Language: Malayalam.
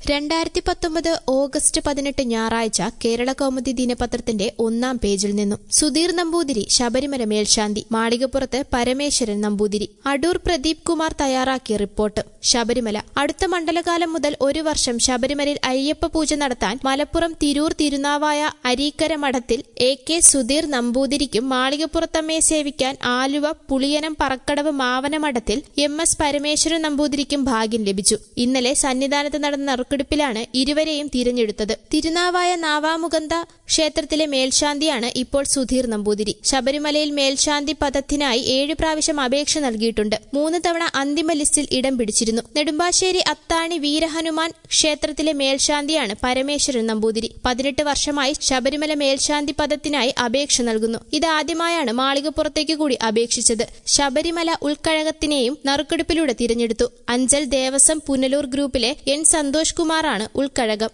രണ്ടായിരത്തി പത്തൊമ്പത് ഓഗസ്റ്റ് പതിനെട്ട് ഞായറാഴ്ച കേരള കൗമുദി ദിനപത്രത്തിന്റെ ഒന്നാം പേജിൽ നിന്നും സുധീർ നമ്പൂതിരി ശബരിമല മേൽശാന്തി മാളികപ്പുറത്ത് പരമേശ്വരൻ നമ്പൂതിരി അടൂർ പ്രദീപ് കുമാർ തയ്യാറാക്കിയ റിപ്പോർട്ട് ശബരിമല അടുത്ത മണ്ഡലകാലം മുതൽ ഒരു വർഷം ശബരിമലയിൽ അയ്യപ്പ പൂജ നടത്താൻ മലപ്പുറം തിരൂർ തിരുനാവായ അരീക്കര മഠത്തിൽ എ കെ സുധീർ നമ്പൂതിരിക്കും മാളികപ്പുറത്തമ്മയെ സേവിക്കാൻ ആലുവ പുളിയനം പറക്കടവ് മാവന മഠത്തിൽ എം എസ് പരമേശ്വരൻ നമ്പൂതിരിക്കും ഭാഗ്യം ലഭിച്ചു ഇന്നലെ സന്നിധാനത്ത് നടന്ന നറുക്കെടുപ്പിലാണ് ഇരുവരെയും തിരഞ്ഞെടുത്തത് തിരുനാവായ നാവാമുകന്ത ക്ഷേത്രത്തിലെ മേൽശാന്തിയാണ് ഇപ്പോൾ സുധീർ നമ്പൂതിരി ശബരിമലയിൽ മേൽശാന്തി പദത്തിനായി ഏഴ് പ്രാവശ്യം അപേക്ഷ നൽകിയിട്ടുണ്ട് മൂന്ന് തവണ അന്തിമ ലിസ്റ്റിൽ ഇടം പിടിച്ചിരുന്നു നെടുമ്പാശ്ശേരി അത്താണി വീരഹനുമാൻ ക്ഷേത്രത്തിലെ മേൽശാന്തിയാണ് പരമേശ്വരൻ നമ്പൂതിരി പതിനെട്ട് വർഷമായി ശബരിമല മേൽശാന്തി പദത്തിനായി അപേക്ഷ നൽകുന്നു ഇതാദ്യമായാണ് മാളികപ്പുറത്തേക്ക് കൂടി അപേക്ഷിച്ചത് ശബരിമല ഉൾക്കഴകത്തിനെയും നറുക്കെടുപ്പിലൂടെ തിരഞ്ഞെടുത്തു അഞ്ചൽ ദേവസ്വം പുനലൂർ ഗ്രൂപ്പിലെ എൻ സന്തോഷ് കുമാറാണ് ഉൾക്കഴകം